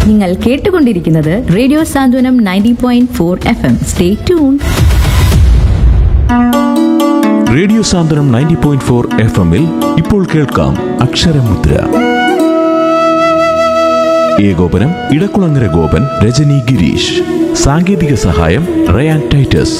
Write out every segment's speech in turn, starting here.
നിങ്ങൾ കേട്ടുകൊണ്ടിരിക്കുന്നത് radio Santhwanam ninety point four F M stay tune radio Santhwanam ninety point four F എമ്മിൽ ഇപ്പോൾ കേൾക്കാം അക്ഷരമുദ്ര ഏകോപനം ഇടക്കുളങ്ങര ഗോപൻ രജനി ഗിരീഷ് സാങ്കേതിക സഹായം റയാൻ ടൈറ്റസ്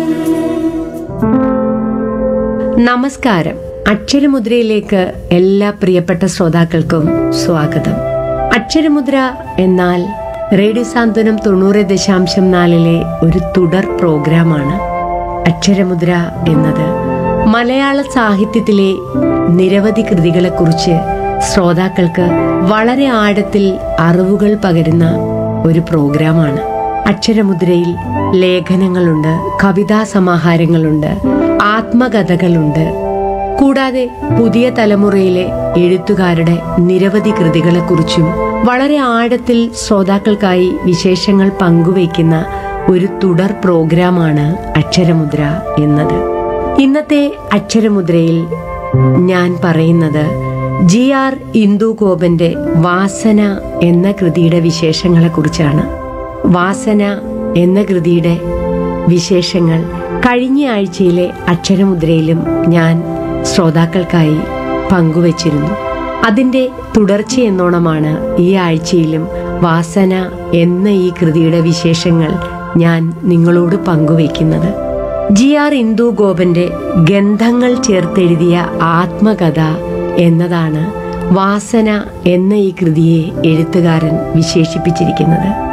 നമസ്കാരം അക്ഷരമുദ്രയിലേക്ക് എല്ലാ പ്രിയപ്പെട്ട ശ്രോതാക്കൾക്കും സ്വാഗതം അക്ഷരമുദ്ര എന്നാൽ റേഡിയോ സാന്ത്വനം തൊണ്ണൂറ് ദശാംശം നാലിലെ ഒരു തുടർ പ്രോഗ്രാമാണ് അക്ഷരമുദ്ര എന്നത് മലയാള സാഹിത്യത്തിലെ നിരവധി കൃതികളെക്കുറിച്ച് ശ്രോതാക്കൾക്ക് വളരെ ആഴത്തിൽ അറിവുകൾ പകരുന്ന ഒരു പ്രോഗ്രാമാണ് അക്ഷരമുദ്രയിൽ ലേഖനങ്ങളുണ്ട് കവിതാ സമാഹാരങ്ങളുണ്ട് ആത്മകഥകളുണ്ട് കൂടാതെ പുതിയ തലമുറയിലെ എഴുത്തുകാരുടെ നിരവധി കൃതികളെക്കുറിച്ചും വളരെ ആഴത്തിൽ ശ്രോതാക്കൾക്കായി വിശേഷങ്ങൾ പങ്കുവയ്ക്കുന്ന ഒരു തുടർ പ്രോഗ്രാമാണ് അക്ഷരമുദ്ര എന്നത് ഇന്നത്തെ അക്ഷരമുദ്രയിൽ ഞാൻ പറയുന്നത് ജി ആർ ഇന്ദു ഗോപന്റെ വാസന എന്ന കൃതിയുടെ വിശേഷങ്ങളെക്കുറിച്ചാണ് വാസന എന്ന കൃതിയുടെ വിശേഷങ്ങൾ കഴിഞ്ഞ ആഴ്ചയിലെ അക്ഷരമുദ്രയിലും ഞാൻ ശ്രോതാക്കൾക്കായി പങ്കുവച്ചിരുന്നു അതിന്റെ തുടർച്ചയെന്നോണമാണ് ഈ ആഴ്ചയിലും വാസന എന്ന ഈ കൃതിയുടെ വിശേഷങ്ങൾ ഞാൻ നിങ്ങളോട് പങ്കുവയ്ക്കുന്നത് ജി ആർ ഇന്ദു ഗോപന്റെ ഗന്ധങ്ങൾ ചേർത്തെഴുതിയ ആത്മകഥ എന്നതാണ് വാസന എന്ന ഈ കൃതിയെ എഴുത്തുകാരൻ വിശേഷിപ്പിച്ചിരിക്കുന്നത്